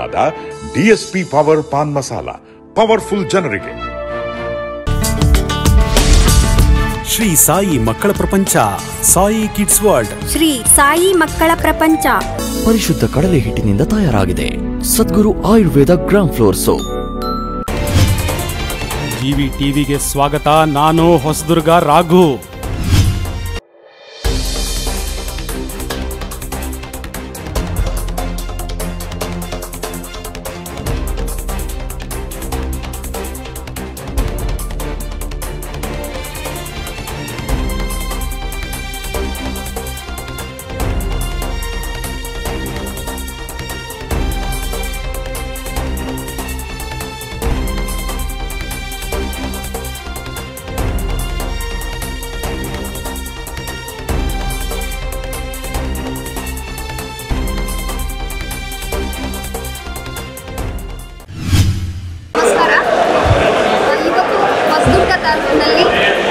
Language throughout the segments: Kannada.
ಮಸಾಲಾದ DSP power paan masala powerful ಜನರಿಗೆ ಶ್ರೀ ಸಾಯಿ ಮಕ್ಕಳ ಪ್ರಪಂಚ ಸಾಯಿ ಕಿಡ್ಸ್ ವರ್ಲ್ಡ್ ಶ್ರೀ ಸಾಯಿ ಮಕ್ಕಳ ಪ್ರಪಂಚ ಪರಿಶುದ್ಧ ಕಡಲೆ ಹಿಟ್ಟಿನಿಂದ ತಯಾರಾಗಿದೆ Sadguru Ayurveda gram flour soap TV ಟಿವಿಗೆ ಸ್ವಾಗತ ನಾನು ಹೊಸದುರ್ಗ ರಾಘು ನಮಸ್ಕಾರ ಇವತ್ತು ಹೊಸದುರ್ಗ ತಾಲೂಕಿನಲ್ಲಿ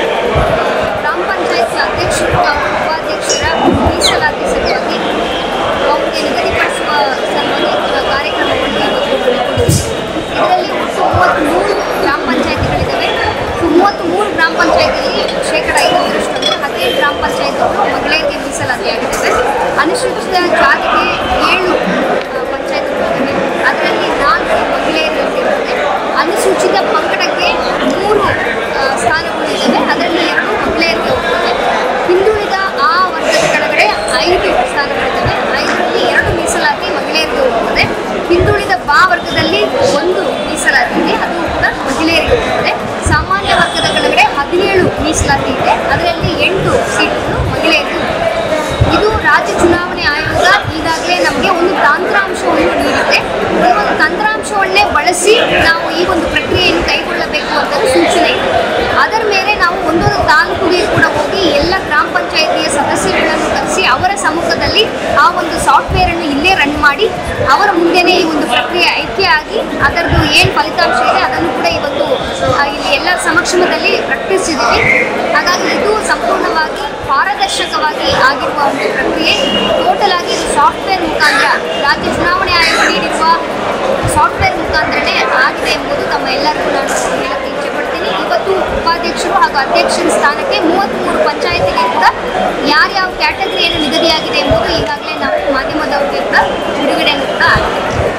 ಗ್ರಾಮ ಪಂಚಾಯತ್ ಅಧ್ಯಕ್ಷರು ಹಾಗೂ ಉಪಾಧ್ಯಕ್ಷರ ಮೀಸಲಾತಿ ಸಲುವಾಗಿ ಅವರಿಗೆ ನಿಗದಿಪಡಿಸುವ ಸಲುವಾಗಿ ಕಾರ್ಯಕ್ರಮವನ್ನು ಇವತ್ತು ಹಮ್ಮಿಕೊಂಡಿದ್ದೇವೆ. ಇದರಲ್ಲಿ ಒಟ್ಟು ಮೂವತ್ತ್ಮೂರು ಗ್ರಾಮ ಪಂಚಾಯತಿಗಳಿದ್ದಾವೆ ಮೂವತ್ತ್ಮೂರು ಗ್ರಾಮ ಪಂಚಾಯತಿಯಲ್ಲಿ ಶೇಕಡ ಐವತ್ತರಷ್ಟು ಅಂದರೆ ಹದಿನೇಳು ಗ್ರಾಮ ಪಂಚಾಯತ್ಗಳು ಮಹಿಳೆಯರಿಗೆ ಮೀಸಲಾತಿಯಾಗಿದ್ದಾವೆ ಅನುಸೂಚಿತ ಜಾತಿಗೆ ಏಳು ಪಂಚಾಯತ್ಗಳಿದ್ದಾವೆ ಅದರಲ್ಲಿ ನಾಲ್ಕು ಮಹಿಳೆಯರು ಸೇರಿದೆ ಅನುಸೂಚಿತ ಪಂಗಡಕ್ಕೆ ಮೂರು ಆ, ಸ್ಥಾನಗಳಿದ್ದಾವೆ ಅದರಲ್ಲಿ ಎರಡು ಮಹಿಳೆಯರಿಗೆ ಹೋಗ್ತದೆ ಹಿಂದುಳಿದ ಆ ವರ್ಗದ ಕೆಳಗಡೆ ಐದು ಸ್ಥಾನಗಳಿದ್ದಾವೆ ಐದರಲ್ಲಿ ಎರಡು ಮೀಸಲಾತಿ ಮಹಿಳೆಯರಿಗೆ ಹೋಗ್ತದೆ ಹಿಂದುಳಿದ ಬಾ ವರ್ಗದಲ್ಲಿ ಒಂದು ಮೀಸಲಾತಿ ಇದೆ ಅದು ಕೂಡ ಮಹಿಳೆಯರಿಗೆ ಹೋಗ್ತದೆ ಸಾಮಾನ್ಯ ವರ್ಗದ ಕೆಳಗಡೆ ಹದಿನೇಳು ಮೀಸಲಾತಿ ಇದೆ ಅದರಲ್ಲಿ ಎಂಟು ಸೀಟುಗಳು ಮಹಿಳೆಯರಿಗೆ ಹೋಗ್ತದೆ. ಇದು ರಾಜ್ಯ ಚುನಾವಣೆ ಆಯೋಗ ಈಗಾಗಲೇ ನಮಗೆ ಒಂದು ತಂತ್ರಾಂಶವನ್ನು ನೀಡಿದೆ ಈ ಒಂದು ತಂತ್ರಾಂಶವನ್ನೇ ಬಳಸಿ ನಾವು ಈ ಒಂದು ಪ್ರಕ್ರಿಯೆಯನ್ನು ಕೈಗೊಳ್ಳಬೇಕು ಅಂತ ಸೂಚನೆ ಇದೆ ಅದರ ಮೇಲೆ ನಾವು ಒಂದೊಂದು ತಾಲೂಕಿಗೆ ಕೂಡ ಹೋಗಿ ಎಲ್ಲ ಗ್ರಾಮ ಪಂಚಾಯಿತಿಯ ಸದಸ್ಯರುಗಳನ್ನು ಕರೆಸಿ ಅವರ ಸಮ್ಮುಖದಲ್ಲಿ ಆ ಒಂದು ಸಾಫ್ಟ್ವೇರ್ ಅನ್ನು ಇಲ್ಲೇ ರನ್ ಮಾಡಿ ಅವರ ಮುಂದೆನೇ ಈ ಒಂದು ಪ್ರಕ್ರಿಯೆ ಆಯ್ಕೆ ಆಗಿ ಅದರದ್ದು ಏನು ಫಲಿತಾಂಶ ಇದೆ ಅದನ್ನು ಕೂಡ ಇವತ್ತು ಆ, ಇಲ್ಲಿ ಎಲ್ಲರ ಸಮಕ್ಷಮದಲ್ಲಿ ಪ್ರಕಟಿಸಿದ್ದೀವಿ ಹಾಗಾಗಿ ಇದು ಸಂಪೂರ್ಣವಾಗಿ ಪಾರದರ್ಶಕವಾಗಿ ಆಗಿರುವ ಒಂದು ಪ್ರಕ್ರಿಯೆ ಟೋಟಲ್ ಆಗಿ ಇದು ಸಾಫ್ಟ್ವೇರ್ ಮುಖಾಂತರ ರಾಜ್ಯ ಚುನಾವಣೆ ಆಯೋಗ ನೀಡಿರುವ ಸಾಫ್ಟ್ವೇರ್ ಮುಖಾಂತರನೇ ಆಗಿದೆ ಎಂಬುದು ತಮ್ಮ ಎಲ್ಲರಿಗೂ ನಾನು ಹೇಳಕ್ಕೆ ಇಚ್ಛೆಪಡ್ತೀನಿ ಇವತ್ತು ಉಪಾಧ್ಯಕ್ಷರು ಹಾಗೂ ಅಧ್ಯಕ್ಷರ ಸ್ಥಾನಕ್ಕೆ ಮೂವತ್ತ್ಮೂರು ಪಂಚಾಯತಿಗೆ ಕೂಡ ಯಾರ್ಯಾವ ಕ್ಯಾಟಗರಿಯನ್ನು ನಿಗದಿಯಾಗಿದೆ ಎಂಬುದು ಈಗಾಗಲೇ ನಾವು ಮಾಧ್ಯಮದವರಿಗೆ ಕೂಡ ಬಿಡುಗಡೆಯನ್ನು ಕೂಡ ಆಗಿದೆ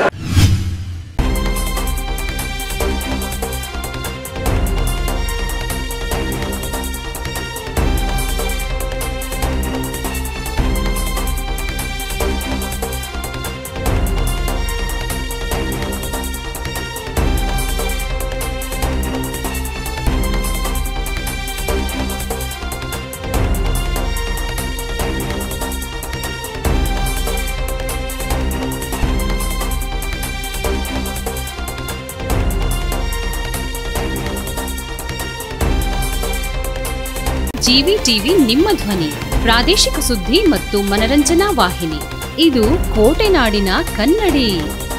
ಜಿವಿ ಟಿವಿ ನಿಮ್ಮ ಧ್ವನಿ ಪ್ರಾದೇಶಿಕ ಸುದ್ದಿ ಮತ್ತು ಮನರಂಜನಾ ವಾಹಿನಿ ಇದು ಕೋಟೆನಾಡಿನ ಕನ್ನಡಿ